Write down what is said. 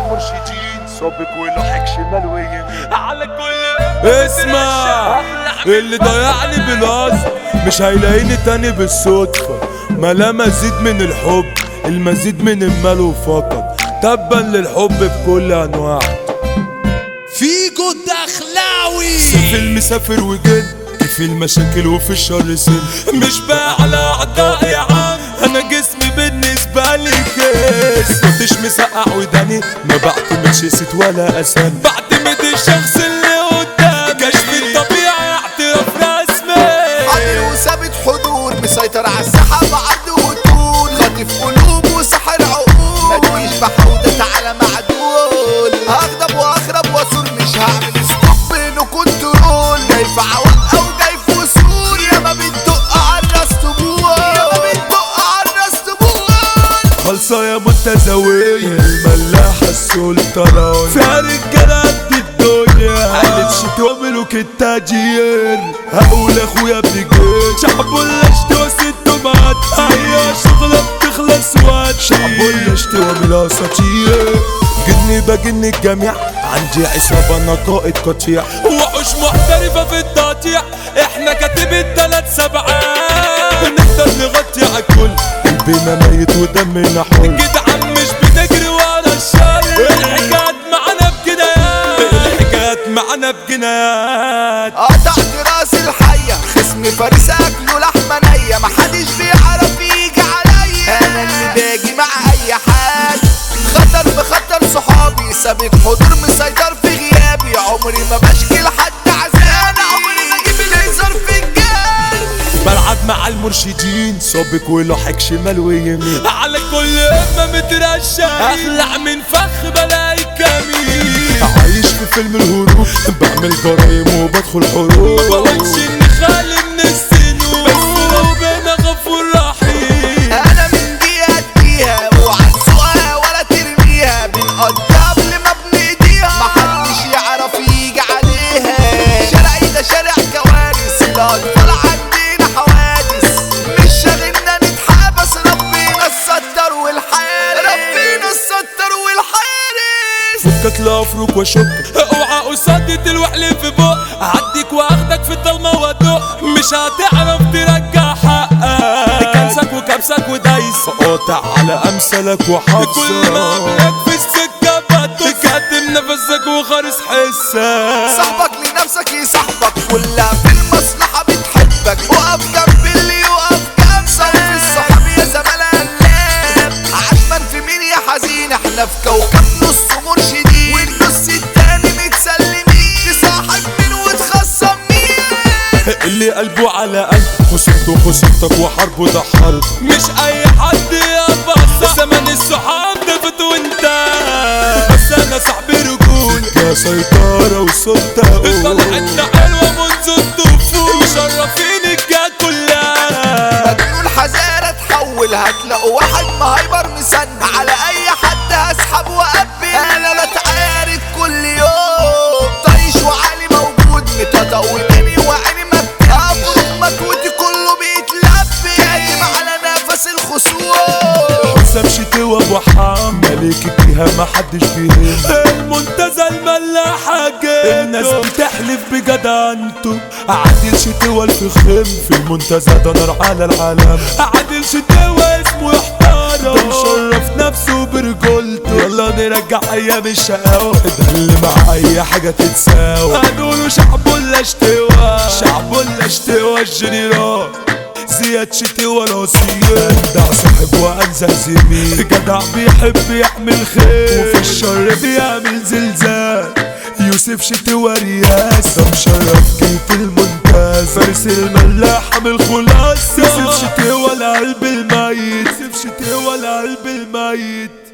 المرشدين سابق ولاحق شمال ويمين على كل اسمع اللي ضيعني بالقصد مش هيلاقيني تاني بالصدفة ما لا مزيد من الحب المزيد من المال فقط تبا للحب بكل انواعه فيجو الدخلاوي في المسافر وجد في المشاكل وفي الشر سن مش بقى على اعدائي يا عم انا جسمي بالنسبه لي كيس كنتش مسقع وداني ما بعتمدش ست ولا اسامي بعتمد الشخص اللي قدامي كشف الطبيعي اعتراف رسمي عامل وثابت حضور مسيطر على الساحة بعرض وطول خاطف قلوب وسحر عقول ما تجيش بحودة على معدول هغضب واخرب واثور مش هعمل ستوب انه كنترول جاي في عوام او جاي في وصول ياما بتدق على الراس طبول ياما بتدق على الراس طبول خلصة يا متزوية الملاحة السلطانة فيها رجالة قد الدنيا قالت شتوى ملوك التاجير هقول اخويا بجيت شعب ولا اشتوى ست مات هيا شغلة بتخلص وقت شعب ولا اشتوى من الاساطير جني بجن الجميع عندي عصابة انا قائد قطيع وحوش محترفة في التقطيع احنا كاتب التلات سبعات نقدر نغطي على الكل قلبنا ميت ودمنا حر جدعان مش بنجري ورا الشر الحكايات معانا بجنايات الحكايات معانا بجنايات قطعت راس الحية خصم فارس اكله لحمة نية محدش بيعرف يجي عليا انا اللي باجي مع اي حد خطر بخطر صحابي سابق حضور مسيطر في غيابي عمري ما بشكي لحد عذابي عمري ما اجيب الهزار في الجال بلعب مع المرشدين سابق ولاحق شمال ويمين على كل امه مترشق اخلع من فخ بلاقي كمين عايش في فيلم الهروب بعمل جرايم وبدخل حروب بقولش اني خالي من السنوب بس ربنا غفور رحيم انا من دي اديها اوعى تسوقها ولا ترميها بنقضيها قبل ما بنقضيها محدش يعرف يجي عليها شارعي ده شارع كوارث الاطفال عندنا حوادث مش شاغلنا نتحابس ربنا الستر والحارس ربنا الستر والحارس فكك لافرك واشك اوعى قصادي الوحل في بق اعديك واخدك في الضلمه وادق مش هتعرف ترجع حقك كنسك وكبسك ودايس قاطع على امثالك وحبسك كل ما قابلك في السكه بدق كاتم نفسك وخارس حسك صاحبك لنفسك يصاحبك كلها في المصلحة بتحبك وقف جنب اللي يقف جنب صرف الصحاب يا زمالة قلاب عشمان في مين يا حزين احنا في كوكب نص مرشدين والنص التاني متسلمين تصاحب مين وتخصم مين اللي قلبه على قلب خصمته خصمتك وحربه ده حرب مش اي حد يبص زمن الصحاب دفت وانت بس انا صاحبي رجول يا سيطرة وسلطة طلعتنا حلوة منذ الطفولة مشرفين الجا كلها مجنون حزانة تحول هتلاقوا واحد مهايبر مسند على اي حد هسحب وقبل انا بتعارك كل يوم طيش وعلي موجود متطا وداني وعيني مبتدئ افرق مكوتي كله بيتلبي كاتم على نفس الخصوم حسام شتوى ابو حام ملك فيها ما حدش بيهم المنتزه الملاحة جد الناس بتحلف بجدعنته عادل شتوى الفخم في المنتزه ده نار على العالم عادل شتوى اسمه يحترم ده مشرف نفسه برجولته يلا نرجع ايام الشقاوة ده اللي مع اي حاجة تتساوى هنقوله شعب ولا اشتوى شعب ولا اشتوى الجنرال زياد شتي ولا سياد ده صاحب وانزل زميل جدع بيحب يعمل خير وفي الشر بيعمل زلزال يوسف شتي ورياس ده مشرف كيف الممتاز فارس الملاحة من الخلاص يوسف شتي ولا قلب الميت يوسف شتي ولا قلب الميت